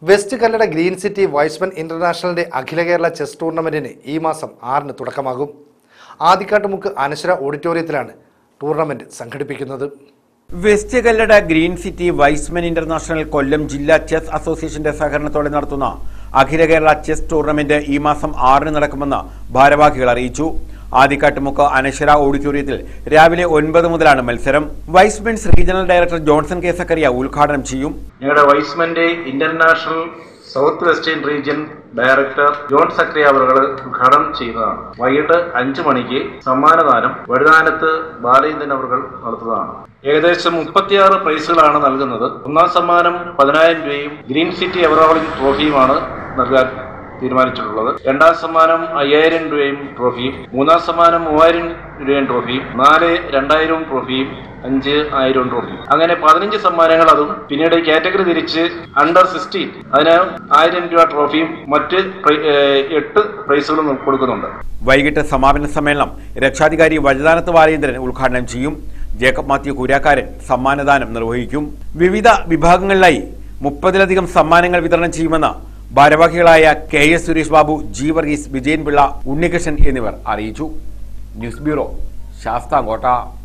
west Kallada green city Y's Men ഇന്റർനാഷണലിന്റെ അഖില Kerala chess ടൂർണമെന്റിന് ഈ മാസം ആറിന് തുടക്കമാകും ആദിക്കാട്ടുമുക്ക് അനശ്വര ഓഡിറ്റോറിയത്തിലാണ് ടൂർണമെന്റ് സംഘടിപ്പിക്കുന്നത് west Kallada green city Y's Men international Kollam ജില്ലാ ചെസ് അസോസിയേഷന്റെ സഹകരണത്തോടെ നടത്തുന്ന അഖില കേരള ചെസ് ടൂർണമെന്റ് ഈ മാസം ആറിന് നടക്കുമെന്ന് ഭാരവാഹികൾ അറിയിച്ചു ആദിക്കാട്ടുമുക്ക് അനശ്വര ഓഡിറ്റോറിയത്തിൽ രാവിലെ ഒൻപത് മുതലാണ് മത്സരം Y's Men's regional director Johnson K Zacharia ഉദ്ഘാടനം ചെയ്യും ഞങ്ങളുടെ വൈസ്മന്റെ international south western region director John Zacharia അവർ ഉദ്ഘാടനം ചെയ്യുന്നതാണ് വൈകിട്ട് അഞ്ചു മണിക്ക് സമ്മാനദാനം വഴുതാനത്ത് ബാലചന്ദ്രൻ അവർ നടത്തുന്നതാണ് ഏകദേശം മുപ്പത്തിയാറ് പ്രൈസുകളാണ് നൽകുന്നത് ഒന്നാം സമ്മാനം പതിനായിരം രൂപയും ഗ്രീൻ സിറ്റി എവറോളിംഗ് ട്രോഫിയുമാണ് നൽകാൻ തീരുമാനിച്ചിട്ടുള്ളത് രണ്ടാം സമ്മാനം അയ്യായിരം രൂപയും ട്രോഫിയും മൂന്നാം സമ്മാനം മൂവായിരം രൂപയും ട്രോഫിയും നാല് രണ്ടായിരവും ട്രോഫിയും അഞ്ച് ആയിരവും ട്രോഫിയും അങ്ങനെ പതിനഞ്ച് സമ്മാനങ്ങൾ അതും പിന്നീട് കാറ്റഗറി തിരിച്ച് അണ്ടർ സിക്സ്റ്റീൻ അതിന് ആയിരം രൂപ ട്രോഫിയും മറ്റ് പ്രൈ- ഏഹ് എട്ട് പ്രൈസുകളും കൊടുക്കുന്നുണ്ട് വൈകിട്ട് സമാപന സമ്മേളനം രക്ഷാധികാരി വഴുതാനത്ത് ബാലേന്ദ്രൻ ഉദ്ഘാടനം ചെയ്യും ജേക്കബ് മാത്യു കൂരാക്കാരൻ സമ്മാനദാനം നിർവഹിക്കും വിവിധ വിഭാഗങ്ങളിലായി മുപ്പതിലധികം സമ്മാനങ്ങൾ വിതരണം ചെയ്യുമെന്ന് ഭാരവാഹികളായ K S Suresh Babu G Varghese Vijayan Pillai Unnikrishnan എന്നിവർ അറിയിച്ചു ന്യൂസ് ബ്യൂറോ ശാസ്താംകോട്ട